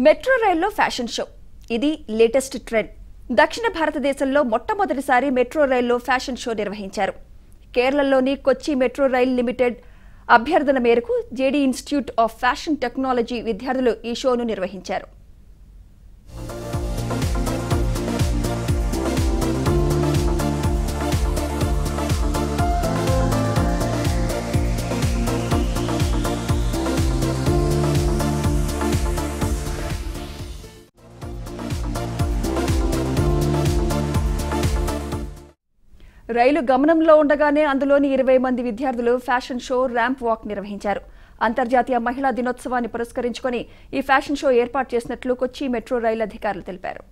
metro రైల్లో fashion show ఇది latest trend దక్షిణ భారతదేశంలో మొట్టమొదటిసారి మెట్రో రైల్లో ఫ్యాషన్ షో నిర్వహించారు కేరళలోని కొచ్చి మెట్రో రైల్ లిమిటెడ్ అభ్యర్థన మేరకు JD institute of fashion technology విద్యార్థులు ఈ షోను నిర్వహించారు రైలు గమనంలో ఉండగానే అందులోని ఇరవై మంది విద్యార్థులు ఫ్యాషన్ షో ర్యాంప్ వాక్ నిర్వహించారు అంతర్జాతీయ మహిళా దినోత్సవాన్ని పురస్కరించుకొని ఈ ఫ్యాషన్ షో ఏర్పాటు చేసినట్లు కొచ్చి మెట్రో రైలు అధికారులు తెలిపారు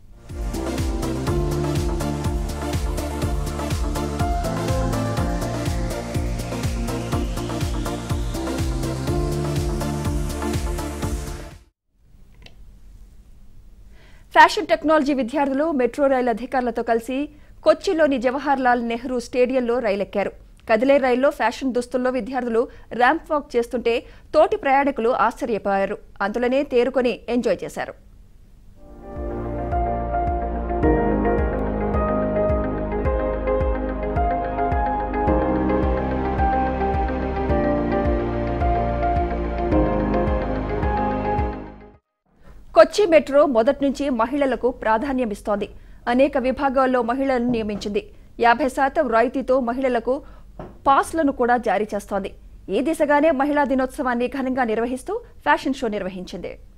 ఫ్యాషన్ టెక్నాలజీ విద్యార్థులు మెట్రో రైలు అధికారులతో కలిసి కొచ్చిలోని జవహర్ లాల్ నెహ్రూ స్టేడియంలో రైలెక్కారు కదిలే రైల్లో ఫ్యాషన్ దుస్తుల్లో విద్యార్థులు ర్యాంప్ వాక్ చేస్తుంటే తోటి ప్రయాణికులు ఆశ్చర్యపోయారు అందులోనే తేరుకొని ఎంజాయ్ చేశారు కొచ్చి మెట్రో మొదటి నుంచి మహిళలకు ప్రాధాన్యమిస్తోంది అనేక విభాగాల్లో మహిళలను నియమించింది యాభై శాతం రాయితీతో మహిళలకు పాస్లను కూడా జారీ చేస్తోంది ఈ దిశగానే మహిళా దినోత్సవాన్ని ఘనంగా నిర్వహిస్తూ ఫ్యాషన్ షో నిర్వహించింది